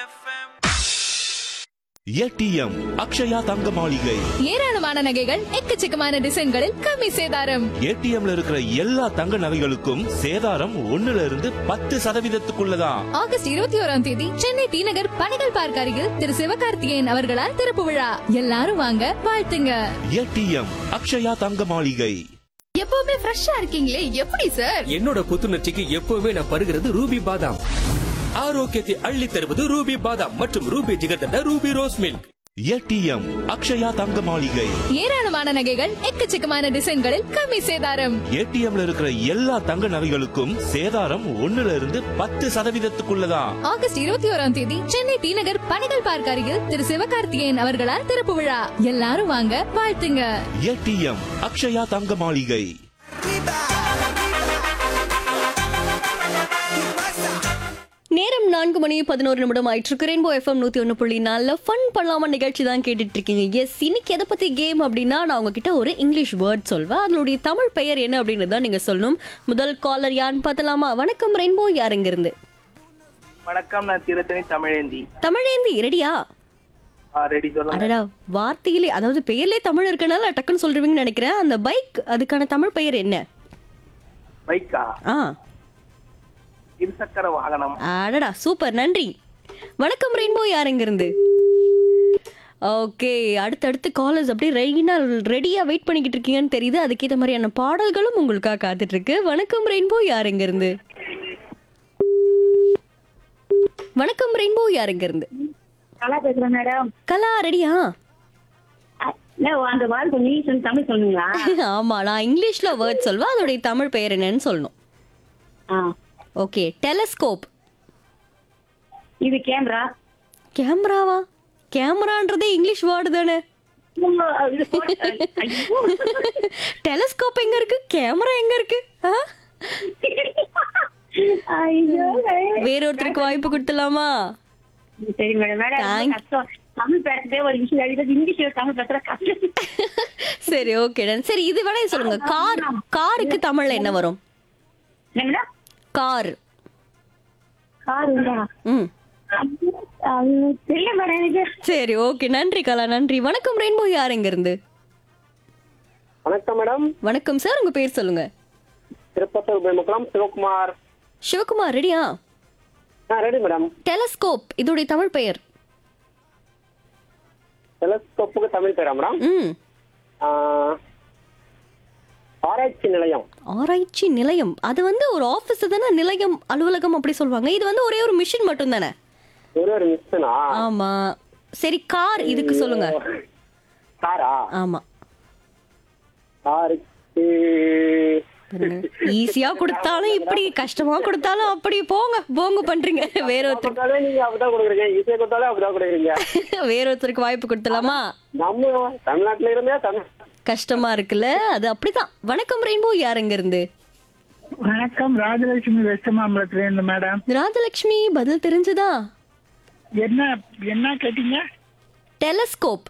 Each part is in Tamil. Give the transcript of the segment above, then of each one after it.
ஏடிஎம் அக்ஷயா தங்க மாளிகை ஏராளமான நகைகள் எக்கச்சக்கமான டிசைன்களில் கம்மி சேதாரம் ஏடிஎம்ல இருக்கிற எல்லா தங்க நகைகளுக்கும் சேதாரம் ஒண்ணுல இருந்து பத்து சதவீதத்துக்குள்ளதான் ஆகஸ்ட் இருபத்தி ஓராம் தேதி சென்னை டி நகர் பணிகள் பார்க் அருகில் திரு சிவகார்த்திகேயன் அவர்களால் திறப்பு விழா எல்லாரும் வாங்க வாழ்த்துங்க ஏடிஎம் அக்ஷயா தங்க மாளிகை எப்பவுமே ஃப்ரெஷ்ஷா இருக்கீங்களே எப்படி சார் என்னோட புத்துணர்ச்சிக்கு எப்பவுமே நான் பருகிறது ரூபி பாதாம் ஆரோக்கியத்தை அள்ளி தருவது ரூபி பாதாம் மற்றும் Ruby jigarthanda Ruby rose milk ATM Akshaya தங்க மாளிகை ஏராளமான நகைகள் எக்கச்சக்கமான டிசைன்களில் கம்மி சேதாரம் ஏடிஎம்ல இருக்கிற எல்லா தங்க நகைகளுக்கும் சேதாரம் ஒண்ணுல இருந்து பத்து சதவீதத்துக்குள்ளதான் ஆகஸ்ட் இருபத்தி ஓராம் தேதி சென்னை டி நகர் பணிகள் பார்க் அருகில் திரு சிவகார்த்திகேயன் அவர்களால் திறப்பு விழா எல்லாரும் வாங்க வாழ்த்துங்க ஏடிஎம் அக்ஷயா தங்க மாளிகை நேரம் நான்கு மணி பதினோரு நிமிடம் ஆயிட்டு ரெயின்போ எஃப்எம் நூத்தி ஒன்று புள்ளி நாலுல ஃபன் பண்ணலாம நிகழ்ச்சி தான் கேட்டுட்டு இருக்கீங்க எஸ் இன்னைக்கு எதை பத்தி கேம் அப்படின்னா நான் உங்ககிட்ட ஒரு இங்கிலீஷ் வேர்ட் சொல்வேன் அதனுடைய தமிழ் பெயர் என்ன அப்படின்னு தான் நீங்க சொல்லணும் முதல் காலர் யாருன்னு பார்த்தலாமா வணக்கம் ரெயின்போ யாருங்க இருந்து வணக்கம் நான் திருத்தணி தமிழேந்தி தமிழேந்தி ரெடியா ரெடி சொல்லுங்க அடடா வார்த்தையிலே அதாவது பெயர்லே தமிழ் இருக்கனால டக்குன்னு சொல்றீங்கன்னு நினைக்கிறேன் அந்த பைக் அதுக்கான தமிழ் பெயர் என்ன பைக்கா ஆ இருசக்கர வாகனம் அடடா சூப்பர் நன்றி வணக்கம் ரெயின்போ யாருங்க இருந்து ஓகே அடுத்தடுத்து காலேஜ் அப்படியே ரெயினா ரெடியா வெயிட் பண்ணிக்கிட்டு இருக்கீங்கன்னு தெரியுது அதுக்கேற்ற மாதிரியான பாடல்களும் உங்களுக்காக காத்துட்டு இருக்கு வணக்கம் ரெயின்போ யாருங்க இருந்து வணக்கம் ரெயின்போ யாருங்க இருந்து நல்லா பேசுறேன் மேடம் கலா ரெடியா இல்ல அந்த வாழ் கொஞ்சம் நீ சொல்லி தமிழ் சொல்லுங்களா ஆமா நான் இங்கிலீஷ்ல வேர்ட் சொல்வேன் அதோடைய தமிழ் பெயர் என்னன்னு சொல்லணும் ஆ. ஓகே டெலஸ்கோப் இது கேமரா கேமராவா கேமரான்றதே இங்கிலீஷ் வேர்டு தானே இது photo. ஐயோ. டெலஸ்கோப் எங்க இருக்கு கேமரா எங்க இருக்கு ஆ? ஐயோ. வேறொருத்தருக்கு வாய்ப்பு கொடுத்துலாமா சரி மேடம் மேடம் ரொம்ப Thank- கஷ்டம் தமிழ் பேசுறதே ஒரு விஷயம் அடிக்கிறது இங்கிலீஷ்ல தமிழ் பேசுற கஷ்டம் சரி ஓகே சரி இது வேணா சொல்லுங்க கார் காருக்கு தமிழ்ல என்ன வரும் என்ன மேடம் கார் கார் உண்டா ம் அது தெரியல மேடம் எனக்கு சரி ஓகே நன்றி கலா நன்றி வணக்கம் ரெயின்போ யார் எங்க இருந்து வணக்கம் மேடம் வணக்கம் சார் உங்க பேர் சொல்லுங்க திருப்பத்தூர் பெருமக்குளம் சிவகுமார் சிவகுமார் ரெடியா ஆ ரெடி மேடம் டெலஸ்கோப் இதோடைய தமிழ் பெயர் டெலஸ்கோப்புக்கு தமிழ் பேரா மேடம் ம் ஆ, ஆராய்ச்சி நிலையம் ஆராய்ச்சி நிலையம் அது வந்து ஒரு ஆபீஸ் தானே நிலையம் அலுவலகம் அப்படி சொல்லுவாங்க இது வந்து ஒரே ஒரு மிஷின் மட்டும் தானே ஒரு ஒரு மிஸ்னா ஆமா சரி கார் இதுக்கு சொல்லுங்க காரா ஆமா காருக்கு ஈஸியா கொடுத்தாலும் இப்படி கஷ்டமா கொடுத்தாலும் அப்படி போங்க போங்க பண்றீங்க வேற ஒருத்தருக்கு கொடுத்தாலே நீங்க அப்படிதான் கொடுக்குறீங்க ஈஸியா கொடுத்தாலே அப்படிதான் கொடுக்குறீங்க வேற ஒருத்தருக்கு வாய்ப்பு கொடுத்தலாமா நம்ம தமிழ்நாட்டுல இருந்தே தமிழ் கஷ்டமா இருக்குல்ல அது அப்படிதான் வணக்கம் ரெயின்போ யாருங்க இருந்து வணக்கம் ராஜலட்சுமி வெஸ்ட் மாம்பலத்துல இருந்து மேடம் ராஜலட்சுமி பதில் தெரிஞ்சதா என்ன என்ன கேட்டீங்க டெலஸ்கோப்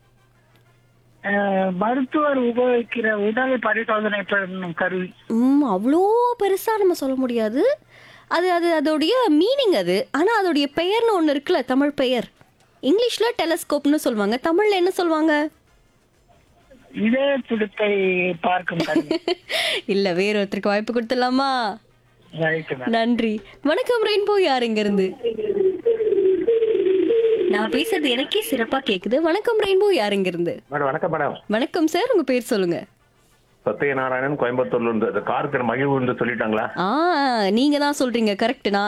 அஹ், மருத்துவர் உபயோகிக்கிற உடல் பரிசோதனை பண்ணும் கருவி ம் அவ்வளோ பெருசா நம்ம சொல்ல முடியாது அது அது அதோடைய மீனிங் அது ஆனா அதோடைய பெயர்னு ஒன்று இருக்குல்ல தமிழ் பெயர் இங்கிலீஷ்ல டெலஸ்கோப்னு சொல்லுவாங்க தமிழ்ல என்ன சொல்லுவாங்க இதே துடுப்பை பார்க்கும் கருவி இல்ல வேற ஒருத்தருக்கு வாய்ப்பு கொடுத்துடலாமா ரைட் மேடம் நன்றி வணக்கம் ரெயின்போ யார் இங்க இருந்து நான் பேசுறது எனக்கே சிறப்பா கேக்குது வணக்கம் ரெயின்போ யார் இங்க இருந்து மேடம் வணக்கம் மேடம் வணக்கம் சார் உங்க பேர் சொல்லுங்க சத்யநாராயணன் கோயம்புத்தூர்ல இருந்து இந்த காருக்கு மகிழ்வு சொல்லிட்டாங்களா ஆ நீங்க தான் சொல்றீங்க கரெக்ட் நான்